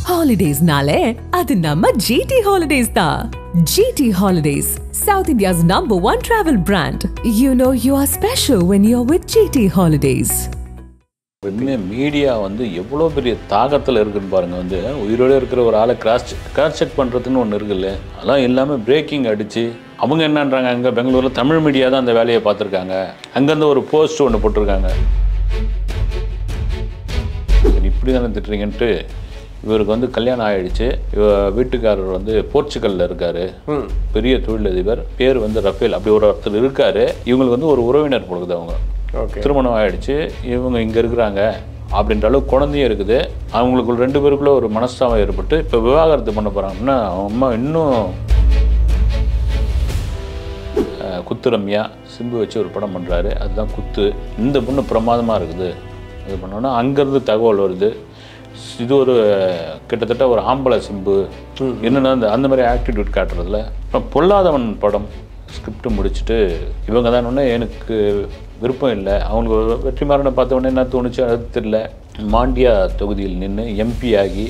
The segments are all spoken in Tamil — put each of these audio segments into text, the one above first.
ஹாலிடேஸ்னாலே அது நம்ம ஜிடி ஹாலிடேஸ் தான் GT holidays South India's number one travel brand you know you are special when you are with GT holidays உண்மையாக மீடியா வந்து எவ்வளோ பெரிய தாக்கத்தில் இருக்குன்னு பாருங்கள் வந்து உயிரோடு இருக்கிற ஒரு ஆளை கிராஸ் கிராஸ் செக் பண்ணுறதுன்னு ஒன்று இருக்குல்ல அதெல்லாம் எல்லாமே பிரேக்கிங் அடித்து அவங்க என்னன்றாங்க அங்கே பெங்களூரில் தமிழ் மீடியா தான் அந்த வேலையை பார்த்துருக்காங்க அங்கேருந்து ஒரு போஸ்ட் ஒன்று போட்டிருக்காங்க சரி, இப்படி தானே திட்டுறீங்கன்ட்டு இவருக்கு வந்து கல்யாணம் ஆயிடுச்சு இவ வீட்டுக்காரர் வந்து போர்ச்சுகல்ல இருக்காரு பெரிய தொழிலதிபர் பேர் வந்து ரஃபேல் அப்படி ஒரு ஒருத்தர் இருக்காரு இவங்களுக்கு வந்து ஒரு உறவினர் பொழுது அவங்க ஓகே திருமணம் ஆயிடுச்சு இவங்க இங்கே இருக்கிறாங்க அப்படின்ற அளவுக்கு குழந்தையும் இருக்குது அவங்களுக்கு ரெண்டு பேருக்குள்ள ஒரு மனஸ்தாபம் ஏற்பட்டு இப்போ விவாகரத்து பண்ண போகிறாங்கன்னா அம்மா இன்னும் அஹ், குத்து ரம்யா சிம்பு வச்சு ஒரு படம் பண்ணுறாரு அதுதான் குத்து இந்த பொண்ணு பிரமாதமாக இருக்குது இது பண்ணோன்னா அங்கேருந்து தகவல் வருது இது ஒரு கிட்டத்தட்ட ஒரு ஆம்பளை சிம்பு என்னென்னா அந்த அந்த மாதிரி ஆக்டிடியூட் காட்டுறதுல அப்புறம் பொல்லாதவன் படம் ஸ்கிரிப்ட் முடிச்சுட்டு இவங்க தான் ஒன்று எனக்கு விருப்பம் இல்லை அவங்களுக்கு ஒரு வெற்றிமாறனை பார்த்த உடனே என்ன தோணுச்சு அது தெரியல மாண்டியா தொகுதியில் நின்று எம்பி ஆகி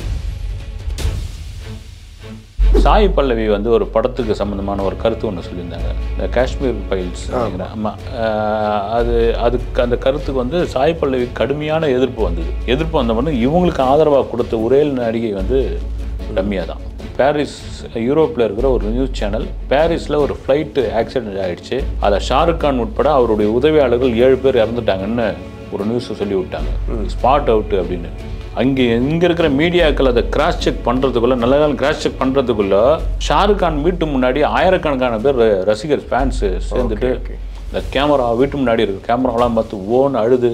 சாய் பல்லவி வந்து ஒரு படத்துக்கு சம்மந்தமான ஒரு கருத்து ஒன்று சொல்லியிருந்தாங்க இந்த காஷ்மீர் ஃபைல்ஸ் நினைக்கிறேன் ஆமாம் அது அதுக்கு அந்த கருத்துக்கு வந்து சாய் பல்லவி கடுமையான எதிர்ப்பு வந்தது எதிர்ப்பு வந்த உடனே இவங்களுக்கு ஆதரவாக கொடுத்த ஒரே நடிகை வந்து ரம்யா தான் பாரிஸ் யூரோப்பில் இருக்கிற ஒரு நியூஸ் சேனல் பாரிஸில் ஒரு ஃப்ளைட்டு ஆக்சிடென்ட் ஆயிடுச்சு அதில் ஷாருக் கான் உட்பட அவருடைய உதவியாளர்கள் ஏழு பேர் இறந்துட்டாங்கன்னு ஒரு நியூஸை சொல்லி விட்டாங்க ஸ்பாட் அவுட் அப்படின்னு அங்கே இங்கே இருக்கிற மீடியாக்கள் அதை கிராஸ் செக் பண்ணுறதுக்குள்ள நல்ல நாள் கிராஸ் செக் பண்ணுறதுக்குள்ள ஷாருக் கான் வீட்டு முன்னாடி ஆயிரக்கணக்கான பேர் ர- ரசிகர் ஃபேன்ஸு சேர்ந்துட்டு இந்த கேமரா வீட்டு முன்னாடி இருக்கு கேமராலாம் பார்த்து ஓன்னு அழுது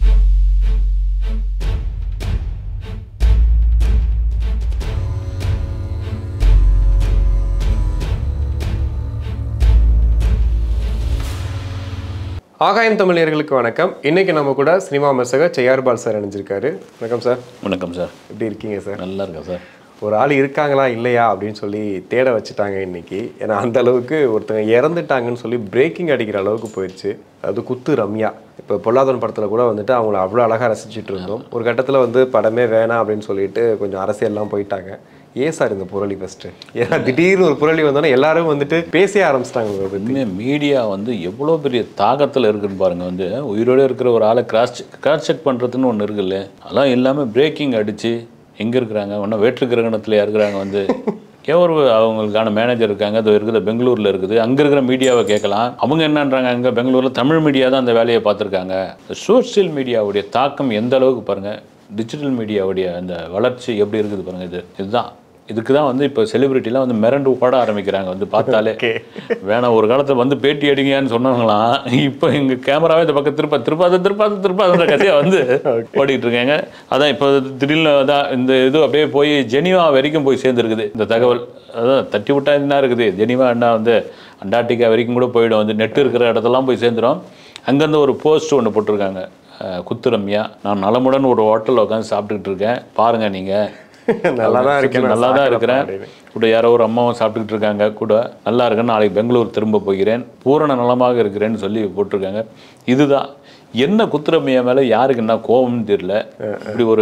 ஆகாயம் தமிழர்களுக்கு வணக்கம் இன்னைக்கு நம்ம கூட சினிமா விமர்சகர் செய்யார் பால் சார் இணைஞ்சிருக்காரு வணக்கம் சார் வணக்கம் சார் எப்படி இருக்கீங்க சார் நல்லா இருக்கேன் சார் ஒரு ஆள் இருக்காங்களா இல்லையா அப்படின்னு சொல்லி தேட வச்சுட்டாங்க இன்னைக்கு ஏன்னா அந்த அளவுக்கு ஒருத்தங்க இறந்துட்டாங்கன்னு சொல்லி பிரேக்கிங் அடிக்கிற அளவுக்கு போயிடுச்சு அது குத்து ரம்யா இப்போ பொல்லாதவன் படத்தில் கூட வந்துட்டு அவங்கள அவ்வளோ அழகாக ரசிச்சுட்டு இருந்தோம் ஒரு கட்டத்தில் வந்து படமே வேணாம் அப்படின்னு சொல்லிட்டு கொஞ்சம் அரசியல்லாம் போயிட்டாங்க ஏன் சார் இந்த புரளி ஃபஸ்ட்டு ஏன்னா திடீர்னு ஒரு புரளி வந்தோன்னே எல்லாரும் வந்துட்டு பேச ஆரம்பிச்சிட்டாங்க இவரை பத்தி. உண்மையாக மீடியா வந்து எவ்வளோ பெரிய தாக்கத்தில் இருக்குன்னு பாருங்கள் வந்து உயிரோடு இருக்கிற ஒரு ஆளை கிராஸ் கிராஸ் செக் பண்ணுறதுன்னு ஒன்று இருக்குல்ல அதெல்லாம் எல்லாமே பிரேக்கிங் அடித்து எங்கே இருக்கிறாங்க ஒன்றும் வேற்று கிரகணத்தில் இருக்கிறாங்க வந்து ஏன் ஒரு அவங்களுக்கான மேனேஜர் இருக்காங்க அது இருக்குது பெங்களூரில் இருக்குது அங்கே இருக்கிற மீடியாவை கேட்கலாம் அவங்க என்னன்றாங்க அங்கே பெங்களூரில் தமிழ் மீடியா தான் அந்த வேலையை பார்த்துருக்காங்க சோஷியல் மீடியாவுடைய தாக்கம் எந்த அளவுக்கு பாருங்கள் டிஜிட்டல் மீடியாவுடைய அந்த வளர்ச்சி எப்படி இருக்குது பாருங்கள் இது இதுதான் இதுக்கு தான் வந்து இப்போ செலிபிரிட்டிலாம் வந்து மிரண்டு ஓட ஆரம்பிக்கிறாங்க வந்து பார்த்தாலே வேணாம் ஒரு காலத்தில் வந்து பேட்டி எடுங்கன்னு சொன்னவங்களாம் இப்போ எங்கள் கேமராவே இந்த பக்கம் திருப்ப திருப்பாத திருப்பாத திருப்பாத கதையாக வந்து ஓடிட்டு இருக்காங்க அதான் இப்போ திடீர்னு அதான் இந்த இது அப்படியே போய் ஜெனிவா வரைக்கும் போய் சேர்ந்துருக்குது இந்த தகவல் அதான் தட்டி விட்டா என்ன இருக்குது ஜெனிவா என்ன வந்து அண்டார்டிகா வரைக்கும் கூட போயிடும் வந்து நெட் இருக்கிற இடத்தெல்லாம் போய் சேர்ந்துடும் அங்கேருந்து ஒரு போஸ்ட் ஒன்று போட்டிருக்காங்க அஹ், குத்து ரம்யா நான் நலமுடன் ஒரு ஹோட்டலில் உட்காந்து சாப்பிட்டுக்கிட்டு இருக்கேன் பாருங்கள் நீங்கள் நல்லா தான் இருக்கேன் நான் நல்லா தான் சாப்பிடறேன் இருக்கிறேன் அப்படின்னு. கூட யாரோ ஒரு அம்மாவும் சாப்பிட்டுக்கிட்டு இருக்காங்க கூட நல்லா இருக்கேன் நாளைக்கு பெங்களூர் திரும்ப போகிறேன் பூரண நலமாக இருக்கிறேன்னு சொல்லி போட்டிருக்காங்க இதுதான் என்ன குத்துரமையா மேலே யாருக்கு என்ன கோபம்னு தெரியல இப்படி ஒரு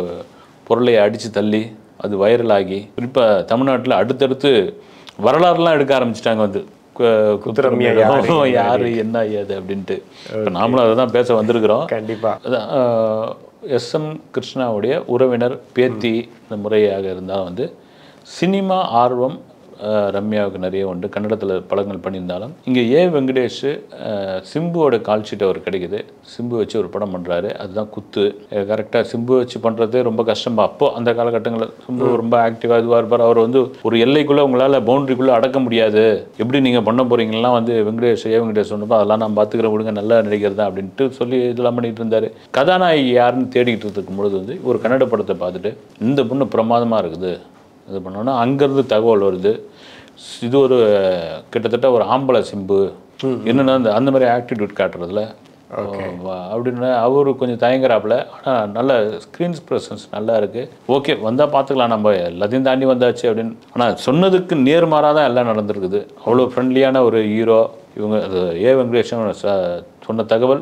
பொருளை அடித்து தள்ளி அது வைரலாகி குறிப்பாக தமிழ்நாட்டில் அடுத்தடுத்து வரலாறுலாம் எடுக்க ஆரம்பிச்சிட்டாங்க வந்து கு- குத்துரம்யா யாரு, யாரு என்ன ஏது அப்படின்ட்டு இப்போ நாமளும் அதை தான் பேச வந்திருக்கிறோம் கண்டிப்பா அதான் எஸ்எம் கிருஷ்ணாவுடைய உறவினர் பேத்தி இந்த முறையாக இருந்தால் வந்து சினிமா ஆர்வம் அஹ், ரம்யாவுக்கு நிறைய உண்டு கன்னடத்தில் படங்கள் பண்ணியிருந்தாலும் இங்கே ஏ வெங்கடேஷ் அஹ், சிம்புவோட கால் ஷீட் அவர் கிடைக்குது சிம்பு வச்சு ஒரு படம் பண்ணுறாரு அதுதான் குத்து கரெக்டாக சிம்பு வச்சு பண்ணுறதே ரொம்ப கஷ்டம் அப்போ அந்த காலகட்டங்களில் சிம்பு ரொம்ப ஆக்டிவாக இதுவாக இருப்பார் அவர் வந்து ஒரு எல்லைக்குள்ளே உங்களால் பவுண்டரிக்குள்ளே அடக்க முடியாது எப்படி நீங்கள் பண்ண போகிறீங்கலாம் வந்து வெங்கடேஷ் ஏ வெங்கடேஷ் சொன்னப்போ அதெல்லாம் நான் பார்த்துக்கிறேன் விடுங்க நல்ல நடிகர் தான் அப்படின்ட்டு சொல்லி இதெல்லாம் பண்ணிட்டு இருந்தார் கதாநாயகி யாருன்னு தேடிக்கிட்டு இருக்கும் பொழுது வந்து ஒரு கன்னட படத்தை பார்த்துட்டு இந்த பொண்ணு பிரமாதமாக இருக்குது இது பண்ணோன்னா அங்கேருந்து தகவல் வருது இது ஒரு கிட்டத்தட்ட ஒரு ஆம்பளை சிம்பு என்னென்னா அந்த அந்த மாதிரி ஆக்டிடியூட் காட்டுறதுல அப்படின்னு அவரு கொஞ்சம் தயங்குறாப்புல ஆனால் நல்ல ஸ்க்ரீன்ஸ் ப்ரெசன்ஸ் நல்லா இருக்குது ஓகே வந்தால் பார்த்துக்கலாம் நம்ம எல்லாத்தையும் தாண்டி வந்தாச்சு அப்படின்னு ஆனால் சொன்னதுக்கு நேர்மாறாக தான் எல்லாம் நடந்திருக்குது அவ்வளோ ஃப்ரெண்ட்லியான ஒரு ஹீரோ இவங்க அது ஏ வெங்கடேஷன் ச- சொன்ன தகவல்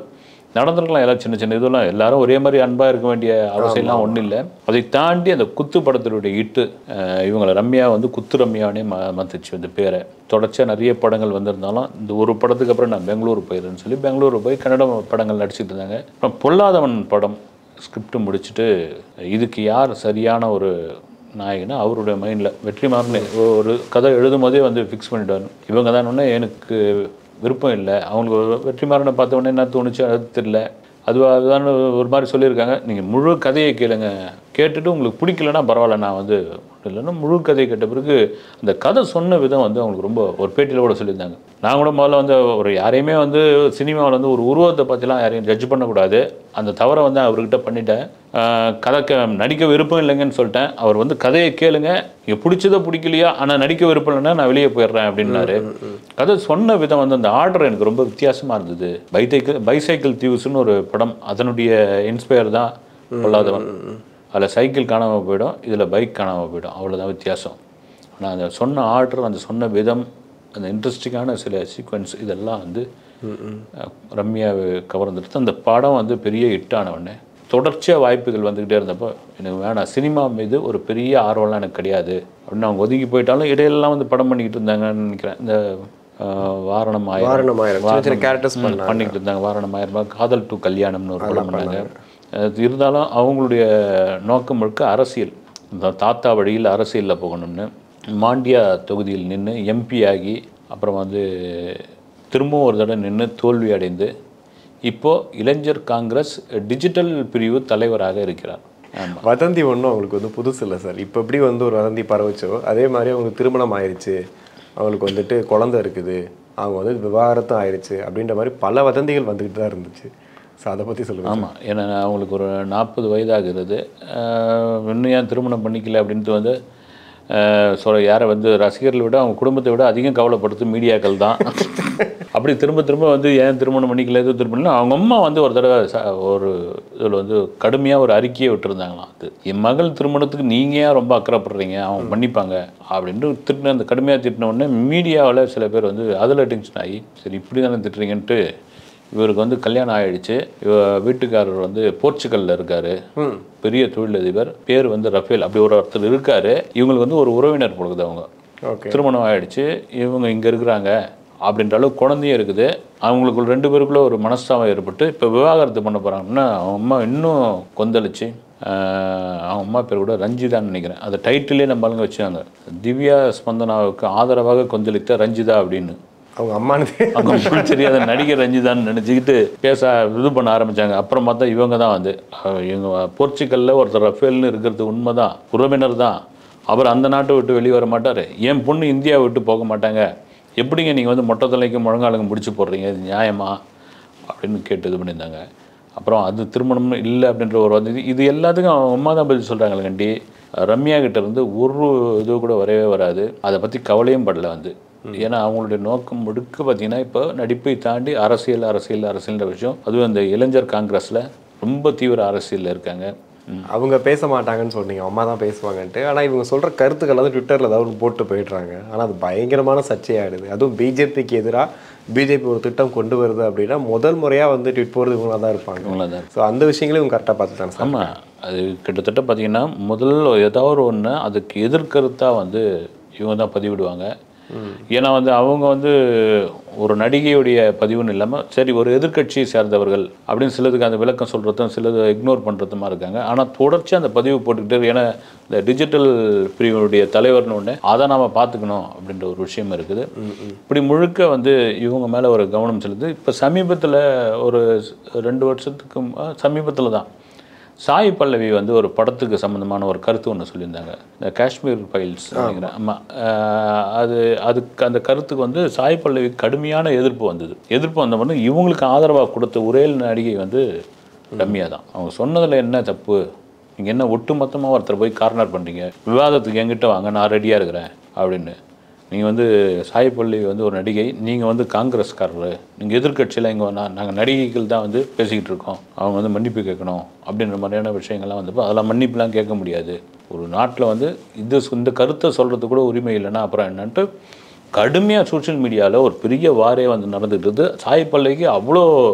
நடந்திருக்கலாம் எல்லாம் சின்ன சின்ன இதெல்லாம் எல்லாரும் ஒரே மாதிரி அன்பாக இருக்க வேண்டிய அவசியம்லாம் ஒன்றும் இல்லை அதை தாண்டி அந்த குத்து படத்தினுடைய இட்டு அஹ், இவங்களை ரம்யா வந்து குத்து ரம்யானே ம மத்துச்சு இந்த பேரை தொடர்ச்சியாக நிறைய படங்கள் வந்திருந்தாலும் இந்த ஒரு படத்துக்கு அப்புறம் நான் பெங்களூர் போயிருந்தேன்னு சொல்லி பெங்களூர் போய் கன்னட படங்கள் நடிச்சிட்டு இருந்தாங்க அப்புறம் பொல்லாதவன் படம் ஸ்கிரிப்ட் முடிச்சுட்டு இதுக்கு யார் சரியான ஒரு நாயகனா அவருடைய மைண்டில் வெற்றிமாறன் ஒரு கதை எழுதும் போதே வந்து ஃபிக்ஸ் பண்ணிட்டாரு இவங்க தான் எனக்கு விருப்பம் இல்லை அவங்களுக்கு ஒரு வெற்றிமாறனை பார்த்த உடனே என்ன தோணுச்சு அது தெரியல அது அதுதான் ஒரு மாதிரி சொல்லியிருக்காங்க நீங்கள் முழு கதையை கேளுங்க கேட்டுட்டு உங்களுக்கு பிடிக்கலன்னா பரவாயில்ல நான் வந்து இல்லைன்னா முழு கதையை கேட்ட பிறகு அந்த கதை சொன்ன விதம் வந்து அவங்களுக்கு ரொம்ப ஒரு பேட்டியில் கூட சொல்லியிருந்தாங்க நான் கூட முதல்ல வந்து ஒரு யாரையுமே வந்து சினிமாவில் வந்து ஒரு உருவத்தை பற்றிலாம் யாரையும் ஜட்ஜ் பண்ணக்கூடாது அந்த தவறை வந்து அவர்கிட்ட பண்ணிட்டேன் ஆஹ் கதைக்கு நடிக்க விருப்பம் இல்லைங்கன்னு சொல்லிட்டேன் அவர் வந்து கதையை கேளுங்க நீங்கள் பிடிச்சதோ பிடிக்கலையா ஆனால் நடிக்க விருப்பம் இல்லைன்னா நான் வெளியே போயிடுறேன் அப்படின்னாரு கதை சொன்ன விதம் வந்து அந்த ஆர்டர் எனக்கு ரொம்ப வித்தியாசமாக இருந்தது பைசைக்கிள் பைசைக்கிள் தியூஸ்னு ஒரு படம் அதனுடைய இன்ஸ்பயர் தான் பொல்லாதவன் அதில் சைக்கிள் காணாமல் போயிடும் இதில் பைக் காணாமல் போயிடும் அவ்வளோதான் வித்தியாசம் ஆனால் அந்த சொன்ன ஆர்டர் அந்த சொன்ன விதம் அந்த இன்ட்ரெஸ்டிங்கான சில சீக்வன்ஸ் இதெல்லாம் வந்து அஹ், ரம்யாவை கவர்ந்துட்டு அந்த படம் வந்து பெரிய ஹிட் ஆன உடனே தொடர்ச்சியாக வாய்ப்புகள் வந்துக்கிட்டே இருந்தப்போ எனக்கு வேணாம் சினிமா மீது ஒரு பெரிய ஆர்வம்லாம் எனக்கு கிடையாது அப்படின்னு அவங்க ஒதுங்கி போயிட்டாலும் இடையிலலாம் வந்து படம் பண்ணிக்கிட்டு இருந்தாங்கன்னு நினைக்கிறேன் இந்த அஹ், வாரணம் ஆயிரம் வாரணம் ஆயிரம். சின்ன சின்ன characters ம், பண்ணாங்க. பண்ணிக்கிட்டு இருந்தாங்க வாரணம் ஆயிரம் ரூபாய் காதல் டு கல்யாணம்னு ஒரு படம் பண்ணாங்க அது இருந்தாலும் அவங்களுடைய நோக்கம் முழுக்க அரசியல் இந்த தாத்தா வழியில் அரசியலில் போகணும்னு மாண்டியா தொகுதியில் நின்று எம்பி ஆகி அப்புறம் வந்து திரும்பவும் ஒரு தடவை நின்று தோல்வி அடைந்து இப்போ இளைஞர் காங்கிரஸ் டிஜிட்டல் பிரிவு தலைவராக இருக்கிறார் ஆமாம் வதந்தி ஒன்றும் அவங்களுக்கு வந்து புதுசு இல்லை சார் இப்போ எப்படி வந்து ஒரு வதந்தி பரவச்சோ அதே மாதிரி அவங்களுக்கு திருமணம் ஆயிடுச்சு அவங்களுக்கு வந்துட்டு குழந்தை இருக்குது அவங்க வந்து விவாகரத்தும் ஆயிடுச்சு அப்படின்ற மாதிரி பல வதந்திகள் வந்துக்கிட்டு தான் இருந்துச்சு ஸோ அதை பற்றி சொல்லுங்கள் ஆமாம் ஏன்னா அவங்களுக்கு ஒரு நாற்பது வயதாகிறது ஆஹ் இன்னும் ஏன் திருமணம் பண்ணிக்கல அப்படின்ட்டு வந்து ஆஹ் சொல்ல யாரை வந்து ரசிகர்களை விட அவங்க குடும்பத்தை விட அதிகம் கவலைப்படுத்து மீடியாக்கள் தான் அப்படி திரும்ப திரும்ப வந்து ஏன் திருமணம் பண்ணிக்கல எதுவும் திருமணம் அவங்க அம்மா வந்து ஒரு தடவை ச- ஒரு இதில் வந்து கடுமையாக ஒரு அறிக்கையை விட்டுருந்தாங்களாம் அது என் மகள் திருமணத்துக்கு நீங்கள் ஏன் ரொம்ப அக்கறைப்படுறீங்க அவங்க பண்ணிப்பாங்க அப்படின்ட்டு திட்டின அந்த கடுமையாக திட்டின உடனே மீடியாவில் சில பேர் வந்து அதில் டென்ஷன் ஆகி சரி இப்படி தானே திட்டுறீங்கன்ட்டு இவருக்கு வந்து கல்யாணம் ஆயிடுச்சு இவ வீட்டுக்காரர் வந்து போர்ச்சுகல்ல இருக்காரு பெரிய தொழிலதிபர் பேர் வந்து ரஃபேல் அப்படி ஒரு ஒருத்தர் இருக்காரு இவங்களுக்கு வந்து ஒரு உறவினர் பொழுது அவங்க ஓகே திருமணம் ஆயிடுச்சு இவங்க இங்கே இருக்கிறாங்க அப்படின்ற அளவுக்கு குழந்தையும் இருக்குது அவங்களுக்கு ரெண்டு பேருக்குள்ள ஒரு மனஸ்தாபம் ஏற்பட்டு இப்போ விவாகரத்து பண்ண போகிறாங்கன்னா அவங்க அம்மா இன்னும் கொந்தளிச்சு ஆஹ், அவங்க அம்மா பேர் கூட ரஞ்சிதான்னு நினைக்கிறேன் அந்த டைட்டிலே நம்ம ஆளுங்க வச்சாங்க திவ்யா ஸ்பந்தனாவுக்கு ஆதரவாக கொந்தளித்த ரஞ்சிதா அப்படின்னு அவங்க அம்மானதே அவங்க அம்மா தெரியாத நடிகர் ரஞ்சிதான்னு நினச்சிக்கிட்டு பேச இது பண்ண ஆரம்பிச்சாங்க அப்புறம் பார்த்தா இவங்க தான் வந்து அஹ் இவங்க போர்ச்சுகல்ல ஒருத்தர் ரஃபேல்னு இருக்கிறது உண்மைதான் உறவினர் தான் அவர் அந்த நாட்டை விட்டு வெளியே வர மாட்டார் என் பொண்ணு இந்தியாவை விட்டு போக மாட்டாங்க எப்படிங்க நீங்கள் வந்து மொட்டை தலைக்கும் முழங்காலுக்கும் முடிச்சு போடுறீங்க இது நியாயமா அப்படின்னு கேட்டு இது பண்ணியிருந்தாங்க அப்புறம் அது திருமணம் இல்லை அப்படின்ற ஒரு வந்து இது எல்லாத்துக்கும் அவங்க அம்மா தான் பதில் சொல்கிறாங்களே கண்டி ரம்யா கிட்ட இருந்து ஒரு இது கூட வரவே வராது அதை பற்றி கவலையும் படல வந்து ஏன்னா அவங்களுடைய நோக்கம் முழுக்க பார்த்தீங்கன்னா இப்போ நடிப்பை தாண்டி அரசியல் அரசியல் அரசியல்ன்ற விஷயம் அதுவும் அந்த இளைஞர் காங்கிரஸில் ரொம்ப தீவிர அரசியலில் இருக்காங்க ம். அவங்க பேச மாட்டாங்கன்னு சொன்னீங்க அம்மா தான் பேசுவாங்கன்ட்டு ஆனால் இவங்க சொல்கிற கருத்துக்கள் வந்து ட்விட்டரில் ஏதாவது ஒன்று போட்டு போயிடுறாங்க ஆனால் அது பயங்கரமான சர்ச்சையாயிடுது அதுவும் பிஜேபிக்கு எதிராக பிஜேபி ஒரு திட்டம் கொண்டு வருது அப்படின்னா முதல் முறையாக வந்து ட்விட் போகிறது இவங்களா தான் இருப்பாங்க இவங்கள தான் ஸோ அந்த விஷயங்களையும் இவங்க கரெக்டாக பார்த்துட்டாங்க சார் ஆமாம் அது கிட்டத்தட்ட பார்த்தீங்கன்னா முதல்ல ஏதாவது ஒன்று அதுக்கு எதிர்கருத்தாக வந்து இவங்க தான் பதிவிடுவாங்க ஏன்னா வந்து அவங்க வந்து ஒரு நடிகையுடைய பதிவுன்னு இல்லாமல் சரி ஒரு எதிர்க்கட்சியை சேர்ந்தவர்கள் அப்படின்னு சிலதுக்கு அந்த விளக்கம் சொல்கிறதும் சிலது இக்னோர் பண்ணுறதுமா இருக்காங்க ஆனால் தொடர்ச்சி அந்த பதிவு போட்டுக்கிட்டே இருக்கு. ஏன்னா இந்த டிஜிட்டல் பிரிவினுடைய தலைவர்னு ஒன்று அதை நாம் பார்த்துக்கணும் அப்படின்ற ஒரு விஷயம் இருக்குது இப்படி முழுக்க வந்து இவங்க மேலே ஒரு கவனம் செலுத்து இப்போ சமீபத்தில் ஒரு ரெண்டு வருஷத்துக்கு சமீபத்தில் தான் சாய் பல்லவி வந்து ஒரு படத்துக்கு சம்மந்தமான ஒரு கருத்து ஒன்று சொல்லியிருந்தாங்க இந்த காஷ்மீர் ஃபைல்ஸ் நினைக்கிறேன் ஆமாம் அது அதுக்கு அந்த கருத்துக்கு வந்து சாய் பல்லவி கடுமையான எதிர்ப்பு வந்தது எதிர்ப்பு வந்த உடனே இவங்களுக்கு ஆதரவாக கொடுத்த ஒரே நடிகை வந்து ரம்யா தான் அவங்க சொன்னதில் என்ன தப்பு நீங்கள் என்ன ஒட்டுமொத்தமாக ஒருத்தர் போய் கார்னர் பண்ணுறீங்க விவாதத்துக்கு என்கிட்ட வாங்க நான் ரெடியாக இருக்கிறேன் அப்படின்னு நீங்கள் வந்து சாய்பள்ளி வந்து ஒரு நடிகை நீங்கள் வந்து காங்கிரஸ்காரர் நீங்கள் எதிர்க்கட்சியில் இங்கே நான் நாங்கள் நடிகைகள் தான் வந்து பேசிக்கிட்டு இருக்கோம் அவங்க வந்து மன்னிப்பு கேட்கணும் அப்படின்ற மாதிரியான விஷயங்கள்லாம் வந்தப்போ அதெல்லாம் மன்னிப்புலாம் கேட்க முடியாது ஒரு நாட்டில் வந்து இது இந்த கருத்தை சொல்கிறது கூட உரிமை இல்லைன்னா அப்புறம் என்னன்ட்டு கடுமையாக சோஷியல் மீடியாவில் ஒரு பெரிய வாரே வந்து நடந்துட்டு இருக்குது சாய் பல்லைக்கு அவ்வளோ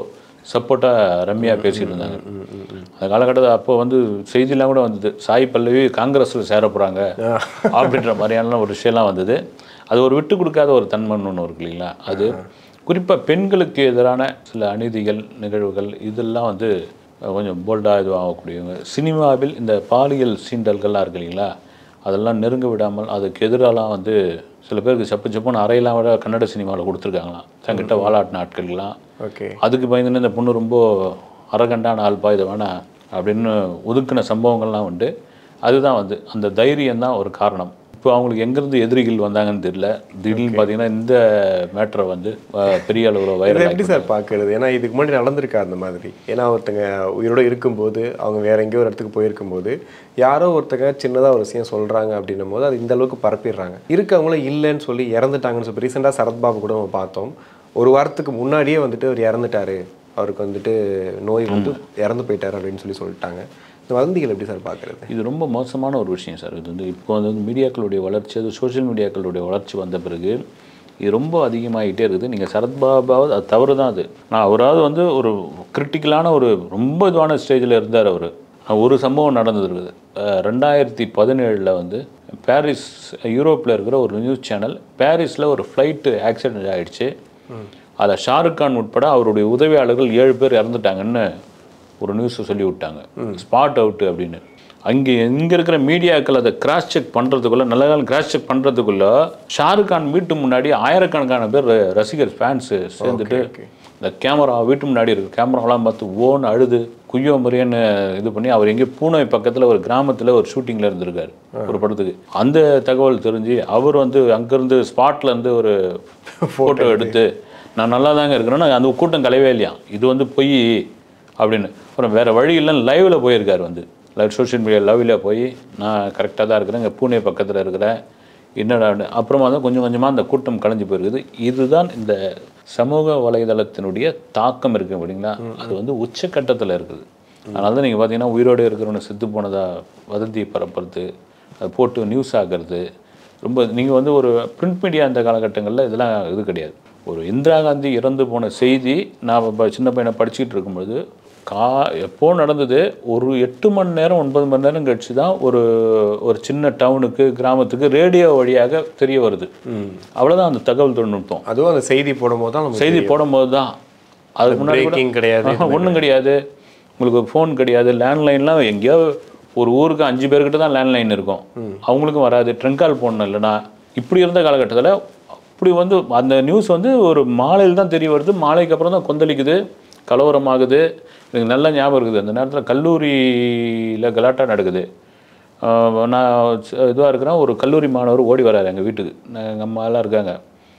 சப்போர்ட்டாக ரம்யா பேசிட்டு இருந்தாங்க அந்த காலகட்டத்தில் அப்போ வந்து செய்திலாம் கூட வந்தது சாய் பல்லவி காங்கிரஸில் சேர போகிறாங்க அப்படின்ற மாதிரியான ஒரு விஷயம்லாம் வந்தது அது ஒரு விட்டு கொடுக்காத ஒரு தன்மைன்னு ஒன்று இருக்கு இல்லைங்களா அது குறிப்பாக பெண்களுக்கு எதிரான சில அநீதிகள் நிகழ்வுகள் இதெல்லாம் வந்து அஹ், கொஞ்சம் போல்டாக இதுவாகக்கூடியவங்க சினிமாவில் இந்த பாலியல் சீண்டல்கள்லாம் இருக்கு இல்லைங்களா அதெல்லாம் நெருங்க விடாமல் அதுக்கு எதிராலாம் வந்து சில பேருக்கு சப்பு சப்புன்னு அறையெல்லாம் விட கன்னட சினிமாவில் கொடுத்துருக்காங்களாம் தங்கிட்ட வாலாட்டின ஆட்களுக்கெல்லாம் ஓகே அதுக்கு பயந்துன்னு இந்த பொண்ணு ரொம்ப அரகண்டான ஆள்பா இதை வேணாம் அப்படின்னு ஒதுக்கின சம்பவங்கள்லாம் உண்டு அதுதான் வந்து அந்த தைரியம் தான் ஒரு காரணம் இப்போ அவங்களுக்கு எங்கேருந்து எதிரிகள் வந்தாங்கன்னு தெரியல திடீர்னு பார்த்தீங்கன்னா இந்த மேட்டரை வந்து அஹ், பெரிய அளவில் இதை வைரல் எப்படி சார் பார்க்கறது ஏன்னா இதுக்கு முன்னாடி நடந்திருக்கா அந்த மாதிரி ஏன்னா ஒருத்தங்க உயிரோட இருக்கும்போது அவங்க வேற எங்கேயோ ஒரு இடத்துக்கு போயிருக்கும்போது யாரோ ஒருத்தங்க சின்னதாக ஒரு விஷயம் சொல்கிறாங்க அப்படின்னும் போது அது இந்த அளவுக்கு பரப்பிடுறாங்க இருக்கவங்களும் இல்லைன்னு சொல்லி இறந்துட்டாங்கன்னு சொல்லி ரீசெண்டாக சரத்பாபு கூட நம்ம பார்த்தோம் ஒரு வாரத்துக்கு முன்னாடியே வந்துட்டு அவர் இறந்துட்டாரு அவருக்கு வந்துட்டு நோய் வந்து இறந்து போயிட்டாரு அப்படின்னு சொல்லி சொல்லிட்டாங்க இந்த வதந்திகள் எப்படி சார் பார்க்கறது இது ரொம்ப மோசமான ஒரு விஷயம் சார் இது வந்து இப்போ வந்து மீடியாக்களுடைய வளர்ச்சி அது சோஷியல் மீடியாக்களுடைய வளர்ச்சி வந்த பிறகு இது ரொம்ப அதிகமாகிட்டே இருக்குது நீங்கள் சரத்பாபாவது அது தவறு தான் அது நான் அவராவது வந்து ஒரு கிரிட்டிக்கலான ஒரு ரொம்ப இதுவான ஸ்டேஜில் இருந்தார் அவர் ஒரு சம்பவம் நடந்துருக்குது அஹ் ரெண்டாயிரத்தி பதினேழில் வந்து பாரிஸ் யூரோப்பில் இருக்கிற ஒரு நியூஸ் சேனல் பாரிஸில் ஒரு ஃப்ளைட்டு ஆக்சிடென்ட் ஆயிடுச்சு அதில் ஷாருக் கான் உட்பட அவருடைய உதவியாளர்கள் ஏழு பேர் இறந்துட்டாங்கன்னு ஒரு நியூஸை சொல்லி விட்டாங்க ஸ்பாட் அவுட் அப்படின்னு அங்கே இங்கே இருக்கிற மீடியாக்கள் அதை கிராஸ் செக் பண்ணுறதுக்குள்ள நல்ல காலம் கிராஸ் செக் பண்ணுறதுக்குள்ள ஷாருக் கான் வீட்டு முன்னாடி ஆயிரக்கணக்கான பேர் ர- ரசிகர் ஃபேன்ஸு சேர்ந்துட்டு இந்த கேமரா வீட்டு முன்னாடி இருக்கு கேமராலாம் பார்த்து ஓன்னு அழுது குய்யோ முறையன்னு இது பண்ணி அவர் எங்கேயோ பூனை பக்கத்தில் ஒரு கிராமத்தில் ஒரு ஷூட்டிங்கில் இருந்திருக்காரு ஒரு படத்துக்கு அந்த தகவல் தெரிஞ்சு அவர் வந்து அங்கேருந்து ஸ்பாட்ல இருந்து ஒரு ஃபோட்டோ எடுத்து நான் நல்லா தாங்க இருக்கிறேன்னா அந்த கூட்டம் கலையவே இல்லையா இது வந்து பொய் அப்படின்னு அப்புறம் வேறு வழி இல்லைன்னு லைவில் போயிருக்காரு வந்து லைவ் சோஷியல் மீடியா லைவில் போய் நான் கரெக்டாக தான் இருக்கிறேன் இங்கே பூனே பக்கத்தில் இருக்கிறேன் என்னடா அப்புறமா தான் கொஞ்சம் கொஞ்சமாக அந்த கூட்டம் கலைஞ்சு போயிருக்குது இதுதான் இந்த சமூக வலைதளத்தினுடைய தாக்கம் இருக்குது அப்படிங்களா அது வந்து உச்சக்கட்டத்தில் இருக்குது அதனால தான் நீங்கள் பார்த்தீங்கன்னா உயிரோடு இருக்கிறவனை செத்து போனதா வதந்தி பரப்புறது அது போட்டு நியூஸ் ஆகிறது ரொம்ப நீங்கள் வந்து ஒரு பிரிண்ட் மீடியா அந்த காலகட்டங்களில் இதெல்லாம் இது கிடையாது ஒரு இந்திரா காந்தி இறந்து போன செய்தி நான் இப்போ சின்ன பையனை படிச்சுக்கிட்டு இருக்கும்பொழுது கா எப்போ நடந்தது ஒரு எட்டு மணி நேரம் ஒன்பது மணி நேரம் கழிச்சு தான் ஒரு ஒரு சின்ன டவுனுக்கு கிராமத்துக்கு ரேடியோ வழியாக தெரிய வருது அவ்வளோதான் அந்த தகவல் தொழில்நுட்பம் அதுவும் அந்த செய்தி போடும்போது தான் நமக்கு செய்தி போடும்போது தான் அதுக்கு முன்னாடி கூட- breaking கிடையாது, ஆஹா, ஒண்ணும் கிடையாது உங்களுக்கு ஃபோன் கிடையாது லேண்ட்லைன்லாம் எங்கேயோ ஒரு ஊருக்கு அஞ்சு பேர்கிட்ட தான் லேண்ட்லைன் இருக்கும் அவங்களுக்கும் வராது ட்ரெங்க் கால் போடணும் இல்லைனா இப்படி இருந்த காலகட்டத்தில் அப்படி வந்து அந்த நியூஸ் வந்து ஒரு மாலையில் தான் தெரிய வருது மாலைக்கு அப்புறம் தான் கொந்தளிக்குது கலவரமாகுது எனக்கு நல்ல ஞாபகம் இருக்குது அந்த நேரத்தில் கல்லூரியில் கலாட்டா நடக்குது ஆஹ் நான் இதுவாக இருக்கிறேன் ஒரு கல்லூரி மாணவர் ஓடி வராரு எங்கள் வீட்டுக்கு நான் எங்கள் அம்மாலாம் இருக்காங்க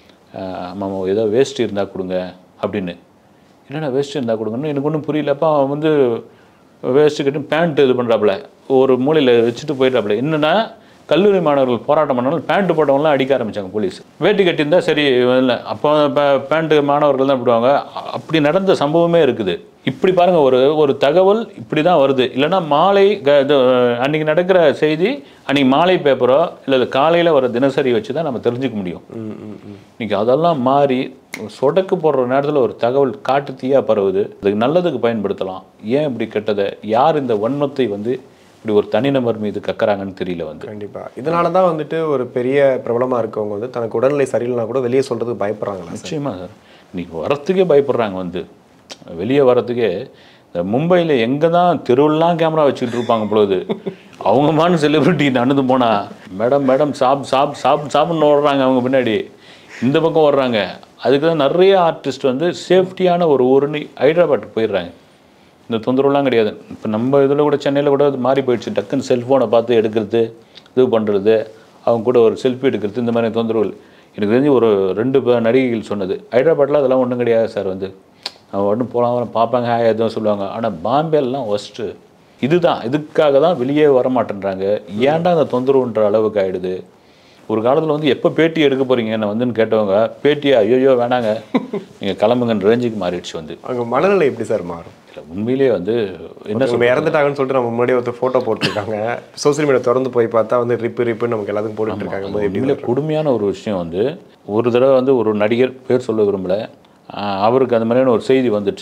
ஆஹ் அம்மா ஏதோ வேஸ்ட் இருந்தால் கொடுங்க அப்படின்னு என்னடா வேஸ்ட் இருந்தால் கொடுங்கன்னு எனக்கு ஒன்றும் புரியலப்பா அவன் வந்து வேஸ்ட்டு கட்டி பேண்ட் இது பண்ணுறாப்புல ஒரு மூலையில் வச்சுட்டு போயிட்டாப்புல என்னன்னா கல்லூரி மாணவர்கள் போராட்டம் பண்ணாலும் பேண்ட் போட்டவங்களாம் அடிக்க ஆரம்பிச்சாங்க போலீஸ் வேட்டி கட்டியிருந்தா சரி இல்லை அப்போ பேண்ட்டு மாணவர்கள் தான் விடுவாங்க அ- அப்படி நடந்த சம்பவமே இருக்குது இப்படி பாருங்க ஒரு ஒரு தகவல் இப்படி தான் வருது இல்லைன்னா மாலை க- இது, அன்னைக்கு நடக்கிற செய்தி அன்னைக்கு மாலை பேப்பரோ இல்லை காலையில் வர தினசரி வச்சு தான் நம்ம தெரிஞ்சுக்க முடியும் இன்னைக்கு அதெல்லாம் மாறி சொடக்கு போடுற நேரத்தில் ஒரு தகவல் காட்டு தீயா பரவுது அதுக்கு நல்லதுக்கு பயன்படுத்தலாம் ஏன் இப்படி கெட்டதை யார் இந்த வன்மத்தை வந்து இப்படி ஒரு தனிநபர் மீது கக்கறாங்கன்னு தெரியல வந்து கண்டிப்பா இதனால தான் வந்துட்டு ஒரு பெரிய பிரபலமா இருக்கவங்க வந்து தனக்கு உடல்நிலை சரியில்லைனா கூட வெளியே சொல்றதுக்கு பயப்படுறாங்களா சார் நிச்சயமா சார் இன்னைக்கு வரத்துக்கே பயப்படுறாங்க வந்து வெளியே வரத்துக்கே இந்த மும்பையில் எங்கே தான் தெருவெல்லாம் கேமரா வச்சுக்கிட்டு இருப்பாங்க பொழுது அவங்க மான செலிபிரிட்டி நடந்து போனா மேடம் மேடம் சாப் சாப் சாப் சாப்பிட்னு ஓடுறாங்க அவங்க பின்னாடி இந்த பக்கம் ஓடுறாங்க அதுக்கு தான் நிறைய ஆர்டிஸ்ட் வந்து சேஃப்டியான ஒரு ஊருன்னு ஹைதராபாத்துக்கு போயிடுறாங்க இந்த தொந்தரவுலாம் கிடையாது இப்போ நம்ம இதில் கூட சென்னையில் கூட அது மாறி போயிடுச்சு டக்குன்னு செல்ஃபோனை பார்த்து எடுக்கிறது இது பண்ணுறது அவங்க கூட ஒரு செல்ஃபி எடுக்கிறது இந்த மாதிரி தொந்தரவுகள் எனக்கு தெரிஞ்சு ஒரு ரெண்டு பே- நடிகைகள் சொன்னது ஹைதராபாத்தில் அதெல்லாம் ஒன்றும் கிடையாது சார் வந்து அவங்க ஒன்றும் போகலாம் பார்ப்பாங்க ஹாய் எதுவும் சொல்லுவாங்க ஆனால் பாம்பேலாம் ஒஸ்ட்டு இதுதான் இதுக்காக தான் வெளியே வர மாட்டேன்றாங்க ஏன்டா அந்த தொந்தரவுன்ற அளவுக்கு ஆயிடுது ஒரு காலத்தில் வந்து எப்போ பேட்டி எடுக்க போறீங்க என்ன வந்துன்னு கேட்டவங்க பேட்டியா ஐயோ வேணாங்க நீங்கள் கிளம்புங்கன்ற ரேஞ்சுக்கு மாறிடுச்சு வந்து அவங்க மனநிலை எப்படி சார் மாறும் இல்லை உண்மையிலேயே வந்து என்ன நம்ம இறந்துட்டாங்கன்னு சொல்லிட்டு நம்ம முன்னாடியே ஒருத்தர் ஃபோட்டோ போட்டிருக்காங்க சோசியல் மீடியா திறந்து போய் பார்த்தா வந்து ரிப்பு ரிப்பு நமக்கு எல்லாத்துக்கும் போட்டுட்டு இருக்காங்க போது எப்படி உண்மையிலே கொடுமையான ஒரு விஷயம் வந்து ஒரு தடவை வந்து ஒரு நடிகர் பேர் சொல்ல விரும்பல ஆஹ் அவருக்கு அந்த மாதிரியான ஒரு செய்தி வந்துடுச்சு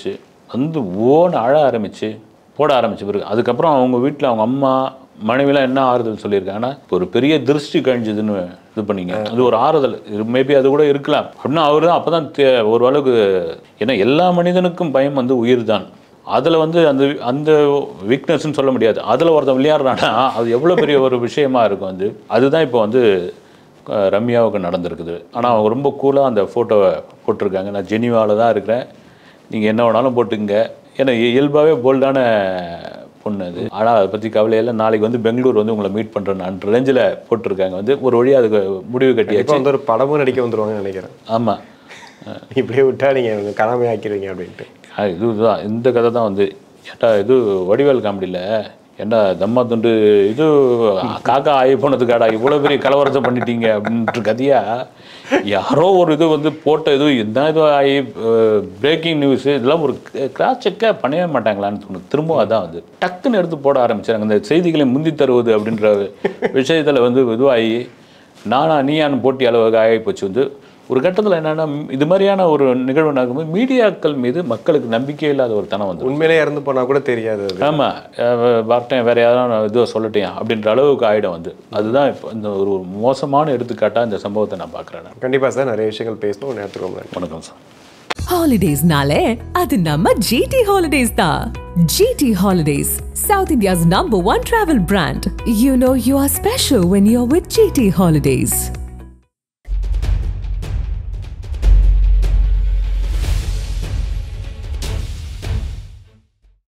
வந்து ஓன்னு அழ ஆரம்பிச்சு போட ஆரம்பிச்ச பிறகு அதுக்கப்புறம் அவங்க வீட்டில் அவங்க அம்மா மனைவிலாம் என்ன ஆறுதல் சொல்லியிருக்காங்கன்னா ஒரு பெரிய திருஷ்டி கழிஞ்சதுன்னு இது பண்ணீங்க அது ஒரு ஆறுதல் மேபி அது கூட இருக்கலாம் அப்படின்னா அவர் தான் அப்போ தான் ஒரு அளவுக்கு ஏன்னா எல்லா மனிதனுக்கும் பயம் வந்து உயிர் தான் அதில் வந்து அந்த அந்த வீக்னஸ்ன்னு சொல்ல முடியாது அதில் ஒருத்தன் விளையாடுறான்னா அது எவ்வளோ பெரிய ஒரு விஷயமா இருக்கும் வந்து அதுதான் இப்போ வந்து அஹ், ரம்யாவுக்கு நடந்திருக்குது ஆனால் அவங்க ரொம்ப கூலாக அந்த ஃபோட்டோவை போட்டிருக்காங்க நான் ஜெனிவாவில் தான் இருக்கிறேன் நீங்கள் என்ன வேணாலும் போட்டுங்க ஏன்னா இயல்பாகவே போல்டான பொண்ணு அது ஆனால் அதை பற்றி கவலை இல்லை நாளைக்கு வந்து பெங்களூர் வந்து உங்களை மீட் பண்ணுறேன் நான் ரேஞ்சில் போட்டிருக்காங்க வந்து ஒரு வழியாக அதுக்கு முடிவு இப்போ கட்டியாச்சு வந்து ஒரு படமும் நடிக்க வந்துருவாங்கன்னு நினைக்கிறேன் ஆமாம் இப்படியே விட்டா நீங்கள் கடமை ஆக்கிடுவீங்க அப்படின்ட்டு ஆ, இதுதான் இந்த கதை தான் வந்து ஏட்டா இது வடிவேல் காமெடியில் ஏண்டா தம்மா துண்டு இது காக்கா ஆகி போனதுக்காடா இவ்வளோ பெரிய கலவரத்தை பண்ணிட்டீங்க அப்படின்ற கதையா யாரோ ஒரு இது வந்து போட்ட இது இதுதான் இது ஆகி பிரேக்கிங் நியூஸ் இதெல்லாம் ஒரு கிராஸ் செக்கை பண்ணவே மாட்டாங்களான்னு தோணுது திரும்ப அதான் வந்து டக்குன்னு எடுத்து போட ஆரம்பிச்சாங்க இந்த செய்திகளை முந்தி தருவது அப்படின்ற விஷயத்தில் வந்து இதுவாகி நானா நீயான்னு போட்டி அளவுக்கு ஆகி போச்சு வந்து ஒரு கட்டத்தில் என்னன்னா இது மாதிரியான ஒரு நிகழ்வு நடக்கும்போது மீடியாக்கள் மீது மக்களுக்கு நம்பிக்கை இல்லாத ஒரு தனம் வந்து உண்மையிலே இறந்து போனா கூட தெரியாது அது ஆமாம் வரட்டேன் வேற யாராவது நான் இதுவோ சொல்லட்டேன் அப்படின்ற அளவுக்கு ஆயிடும் வந்து அதுதான் இப்போ இந்த ஒரு மோசமான எடுத்துக்காட்டாக இந்த சம்பவத்தை நான் பார்க்குறேன் கண்டிப்பா சார் நிறைய விஷயங்கள் பேசணும் நேரத்துக்கு ரொம்ப நன்றி. வணக்கம் சார் ஹாலிடேஸ்னாலே அது நம்ம ஜிடி ஹாலிடேஸ் தான் GT holidays South India's number one travel brand you know you are special when you are with GT holidays